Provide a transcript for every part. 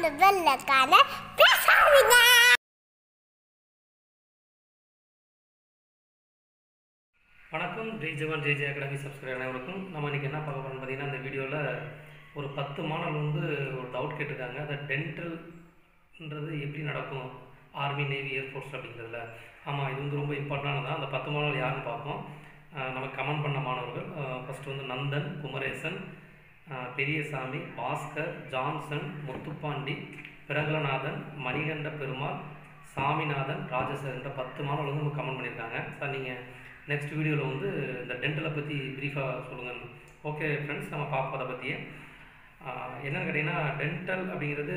அந்த வெள்ளக்கான பேசாதீங்க வணக்கம் ஜெய் ஜவான் ஜெய் ஜெய் அகாடமி சப்ஸ்கிரைபர் அனைவருக்கும் நம்ம இன்றைக்கி என்ன பார்க்க போகிறோம்னு பார்த்தீங்கன்னா இந்த வீடியோவில் ஒரு பத்து மாணவர்கள் வந்து ஒரு டவுட் கேட்டிருக்காங்க அந்த டென்டல்ன்றது எப்படி நடக்கும் ஆர்மி நேவி ஏர்ஃபோர்ஸ் அப்படிங்கிறதுல ஆமாம் இது வந்து ரொம்ப இம்பார்ட்டண்டானது தான் அந்த பத்து மாணவர்கள் யாருன்னு பார்ப்போம் அஹ் நம்ம கமெண்ட் பண்ண மாணவர்கள் ஃபஸ்ட்டு வந்து நந்தன் குமரேசன் அஹ் பெரியசாமி பாஸ்கர் ஜான்சன் முத்துப்பாண்டி பிரகலநாதன் மணிகண்ட பெருமாள் சாமிநாதன் ராஜசர் என்ற பத்து மாணவர்கள் வந்து நமக்கு கமெண்ட் பண்ணியிருக்காங்க சார் நீங்கள் நெக்ஸ்ட் வீடியோவில் வந்து இந்த டென்டலை பற்றி ப்ரீஃபாக சொல்லுங்கள் ஓகே ஃப்ரெண்ட்ஸ் நம்ம பார்ப்போம் அதை பற்றியே என்னென்னு கேட்டிங்கன்னா டென்டல் அப்படிங்கிறது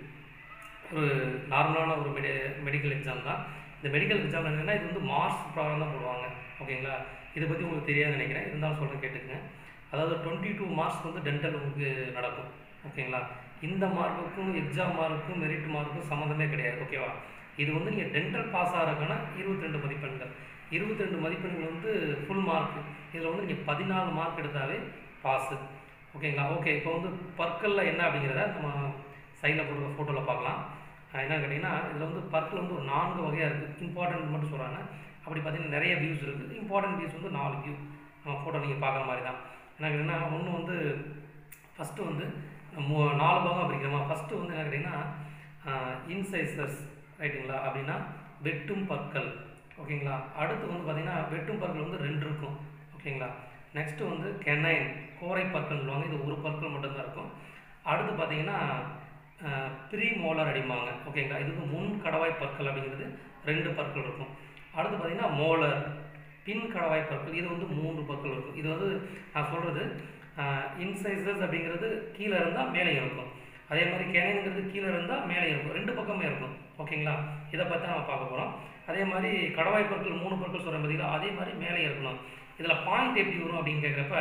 ஒரு நார்மலான ஒரு மெடி மெடிக்கல் எக்ஸாம் தான் இந்த மெடிக்கல் எக்ஸாம் என்னென்னா இது வந்து மார்க்ஸ் ப்ராப்ளம் தான் போடுவாங்க ஓகேங்களா இதை பற்றி உங்களுக்கு தெரியாதுன்னு நினைக்கிறேன் இருந்தாலும் சொல்கிறேன் கேட்டுக்கங்க அதாவது டுவெண்ட்டி டூ மார்க்ஸ் வந்து டென்டல் உங்களுக்கு நடக்கும் ஓகேங்களா இந்த மார்க்குக்கும் எக்ஸாம் மார்க்குக்கும் மெரிட் மார்க்குக்கும் சம்மந்தமே கிடையாது ஓகேவா இது வந்து நீங்கள் டென்டல் பாஸ் ஆகிறதுக்கான இருபத்தி ரெண்டு மதிப்பெண்கள் இருபத்தி ரெண்டு மதிப்பெண்கள் வந்து ஃபுல் மார்க் இதில் வந்து நீங்கள் பதினாலு மார்க் எடுத்தாவே பாஸு ஓகேங்களா ஓகே இப்போ வந்து பற்களில் என்ன அப்படிங்கிறத நம்ம சைடில் போடுற ஃபோட்டோவில் பார்க்கலாம் அஹ் என்ன கேட்டிங்கன்னா இதில் வந்து பற்கள் வந்து ஒரு நான்கு வகையாக இருக்குது இம்பார்ட்டன்ட் மட்டும் சொல்கிறாங்க அப்படி பார்த்தீங்கன்னா நிறைய வியூஸ் இருக்குது இம்பார்ட்டன்ட் வியூஸ் வந்து நாலு வியூ நம்ம ஃபோட்டோ நீங்கள் பார்க்குற மாதிரி தான் என்ன கேட்டிங்கன்னா ஒன்று வந்து ஃபஸ்ட்டு வந்து மூ நாலு பாகம் பிரிக்கிறோமா ஃபஸ்ட்டு வந்து என்ன கேட்டிங்கன்னா இன்சைசர்ஸ் ரைட்டுங்களா அப்படின்னா வெட்டும் பற்கள் ஓகேங்களா அடுத்து வந்து பார்த்திங்கன்னா வெட்டும் பற்கள் வந்து ரெண்டு இருக்கும் ஓகேங்களா நெக்ஸ்ட்டு வந்து கெனைன் கோரை பற்கள் சொல்லுவாங்க இது ஒரு பற்கள் மட்டும்தான் இருக்கும் அடுத்து பார்த்தீங்கன்னா ப்ரீ மோலார் அடிம்பாங்க ஓகேங்களா இது வந்து முன் கடவாய் பற்கள் அப்படிங்கிறது ரெண்டு பற்கள் இருக்கும் அடுத்து பார்த்தீங்கன்னா மோலர் பின் கடவாய் பற்கள் இது வந்து மூன்று பற்கள் இருக்கும் இது வந்து நான் சொல்கிறது இன்சைசஸ் அப்படிங்கிறது கீழே இருந்தால் மேலே இருக்கும் அதே மாதிரி கேனைங்கிறது கீழே இருந்தால் மேலே இருக்கும் ரெண்டு பக்கமே இருக்கும் ஓகேங்களா இதை பற்றி நம்ம பார்க்க போகிறோம் அதே மாதிரி கடவாய் பற்கள் மூணு பற்கள் சொல்கிற பார்த்தீங்களா அதே மாதிரி மேலே இருக்கணும் இதில் பாயிண்ட் எப்படி வரும் அப்படின்னு கேட்குறப்ப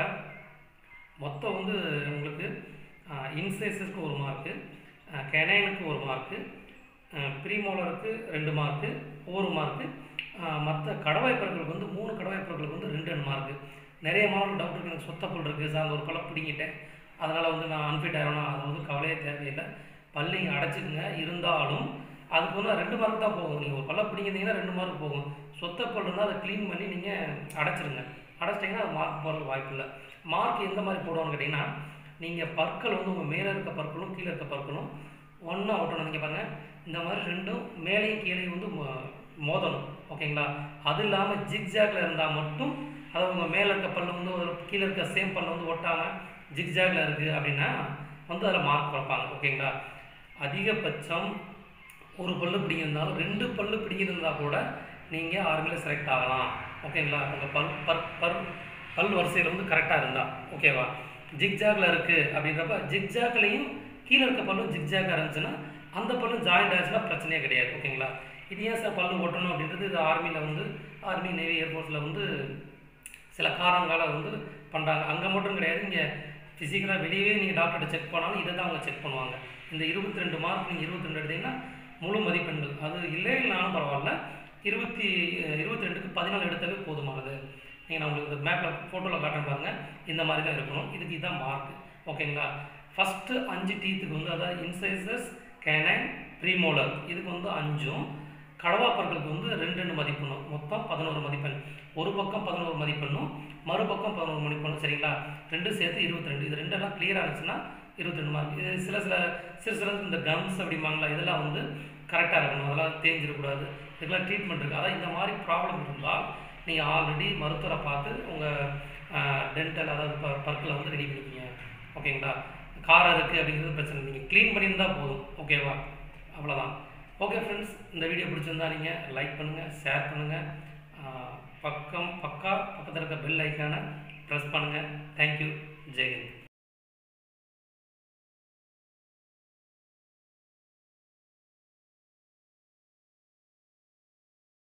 மொத்தம் வந்து உங்களுக்கு இன்சைஸஸ்க்கு ஒரு மார்க்கு கெனைனுக்கு ஒரு மார்க்கு ப்ரீமோலருக்கு ரெண்டு மார்க்கு ஒரு மார்க்கு மற்ற கடவாய் பற்களுக்கு வந்து மூணு கடவாய் பற்களுக்கு வந்து ரெண்டு ரெண்டு மார்க்கு நிறைய மாணவர்கள் டவுட் இருக்குது எனக்கு சொத்தப்பல் இருக்குது சார் அந்த ஒரு பழம் பிடிங்கிட்டேன் அதனால் வந்து நான் அன்ஃபிட் ஆகணும் அது வந்து கவலையே தேவையில்லை பல்லிங்க அடைச்சிக்குங்க இருந்தாலும் அதுக்கு வந்து ரெண்டு மார்க் தான் போகும் நீங்கள் ஒரு பல்ல பிடிங்கிருந்தீங்கன்னா ரெண்டு மார்க் போகும் சொத்த பல் இருந்தால் அதை க்ளீன் பண்ணி நீங்கள் அடைச்சிருங்க அடைச்சிட்டிங்கன்னா அது மார்க் போகிறதுக்கு வாய்ப்பு இல்லை மார்க் எந்த மாதிரி போடுவான்னு கேட்டிங்கன்னா நீங்கள் பற்கள் வந்து உங்கள் மேலே இருக்க பற்களும் கீழே இருக்க பற்களும் ஒன்றா ஒட்டணும் நீங்கள் பாருங்கள் இந்த மாதிரி ரெண்டும் மேலேயும் கீழே வந்து மோ- மோதணும் ஓகேங்களா அது இல்லாமல் ஜிக்ஜாக்ல இருந்தால் மட்டும் அது உங்கள் மேலே இருக்க பல்லு வந்து ஒரு கீழே இருக்க சேம் பல்லு வந்து ஒட்டாமல் ஜிக்ஜாக்ல இருக்குது அப்படின்னா வந்து அதில் மார்க் குறைப்பாங்க ஓகேங்களா அதிகபட்சம் ஒரு பல்லு பிடிங்கிருந்தாலும் ரெண்டு பல்லு பிடிங்கிருந்தா கூட நீங்கள் ஆர்மியில் செலக்ட் ஆகலாம் ஓகேங்களா உங்கள் பல் பர் பர் பல் வரிசையில் வந்து கரெக்டாக இருந்தால் ஓகேவா ஜிக்ஜாக்ல இருக்குது அப்படின்றப்ப ஜிக்ஜாக்லேயும் கீழே இருக்க பல்லும் ஜிக்ஜாக்காக இருந்துச்சுன்னா அந்த பல்லும் ஜாயிண்ட் ஆச்சுன்னா பிரச்சனையே கிடையாது ஓகேங்களா இது ஏன் சார் பல்லு ஓட்டணும் அப்படின்றது இது ஆர்மியில் வந்து ஆர்மி நேவி ஏர்ஃபோர்ஸில் வந்து சில காரணங்களால் வந்து பண்ணுறாங்க அங்கே மட்டும் கிடையாது இங்கே ஃபிசிக்கலாக வெளியவே நீங்கள் டாக்டர்கிட்ட செக் பண்ணாலும் இதை தான் அவங்க செக் பண்ணுவாங்க இந்த இருபத்தி ரெண்டு மார்க் நீங்கள் இருபத்தி ரெண்டு எடுத்தீங்கன்னா முழு மதிப்பெண்கள் அது இல்லைனாலும் பரவாயில்ல இருபத்தி இருபத்தி ரெண்டுக்கு பதினாலு எடுத்தாவே போதுமானது நீங்கள் நான் உங்களுக்கு இந்த மேப்பில் ஃபோட்டோவில் காட்டுறேன் பாருங்கள் இந்த மாதிரி தான் இருக்கணும் இதுக்கு இதுதான் மார்க் ஓகேங்களா ஃபஸ்ட்டு அஞ்சு டீத்துக்கு வந்து அதாவது இன்சைசஸ் கேனைன் ப்ரீமோலர் இதுக்கு வந்து அஞ்சும் கடவா பற்களுக்கு வந்து ரெண்டு ரெண்டு மதிப்பெண்ணும் மொத்தம் பதினோரு மதிப்பெண் ஒரு பக்கம் பதினோரு மதிப்பெண்ணும் மறுபக்கம் பதினோரு மதிப்பெண்ணும் சரிங்களா ரெண்டு சேர்த்து இருபத்தி ரெண்டு இது ரெண்டெல்லாம் கிளியர் ஆனிச்சுன்னா இருபத்தி ரெண்டு மார்க் இது சில சில சில சில இந்த கம்ஸ் அப்படிம்பாங்களா இதெல்லாம் வந்து கரெக்டாக இருக்கணும் அதெல்லாம் தேஞ்சிடக்கூடாது இதுக்கெல்லாம் ட்ரீட்மெண்ட் இருக்குது அதான் இந்த மாதிரி ப்ராப்ளம் இருந்தால் நீங்கள் ஆல்ரெடி மருத்துவரை பார்த்து உங்கள் டென்டல் அதாவது ப பற்களை வந்து ரெடி பண்ணிக்கிங்க ஓகேங்களா காரம் இருக்குது அப்படிங்கிறது பிரச்சனை இல்லை. நீங்கள் க்ளீன் பண்ணியிருந்தா போதும் ஓகேவா அவ்வளோதான் ஓகே ஃப்ரெண்ட்ஸ் இந்த வீடியோ பிடிச்சிருந்தா நீங்கள் லைக் பண்ணுங்கள் ஷேர் பண்ணுங்கள் பக்கம் பக்கா பக்கத்தில் இருக்க பெல் ஐக்கானை ப்ரெஸ் பண்ணுங்கள் தேங்க்யூ ஜெய்ஹிந்த்